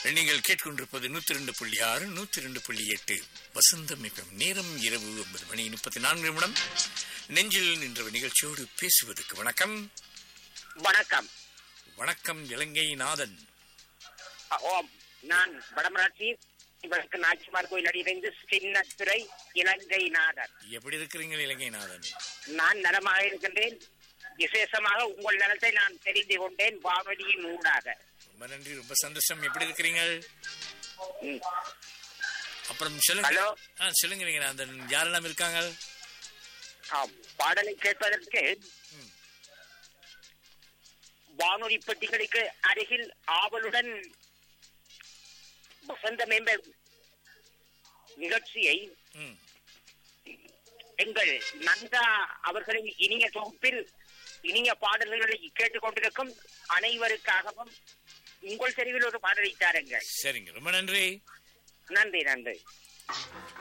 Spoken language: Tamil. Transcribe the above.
நீங்கள் கேட்கொண்டிருப்பது நூத்தி ரெண்டு புள்ளி ஆறு நூத்தி ரெண்டு புள்ளி எட்டு வசந்தம் மிகம் நேரம் இரவு ஒன்பது மணி முப்பத்தி நான்கு நிமிடம் நெஞ்சில் நின்ற நிகழ்ச்சியோடு பேசுவதற்கு வணக்கம் வணக்கம் வணக்கம் இலங்கை நாதன் அ, ஓம் நான் வடமராட்சி இவருக்கு நாச்சிமார் கோயில் அடியிலிருந்து சின்னத்துறை இலங்கை நாதர் எப்படி இருக்கிறீங்க இலங்கை நாதன் நான் நலமாக இருக்கின்றேன் விசேஷமாக உங்கள் நலத்தை நான் தெரிந்து கொண்டேன் வானொலியின் ஊடாக ரொம்ப நன்றி ரொம்ப சந்தோஷம் எப்படி இருக்கிறீங்க ம். அப்புறம் சொல்லுங்க ஹலோ. ஆ சொல்லுங்க இலங்கை நாதன் யாரெல்லாம் இருக்காங்க ஆம், பாடலை கேட்பதற்கு ம். வானொலி பெட்டிகளுக்கு அருகில் ஆவலுடன் வசந்த மேம்பர் நிகழ்ச்சியை ம் எங்கள் நந்தா அவர்களின் இனிய தொகுப்பில் இனிய பாடல்களை கேட்டுக்கொண்டிருக்கும் அனைவருக்காகவும் உங்கள் தெருவில் ஒரு பாடலை தாருங்கள் சரிங்க ரொம்ப நன்றி நன்றி நன்றி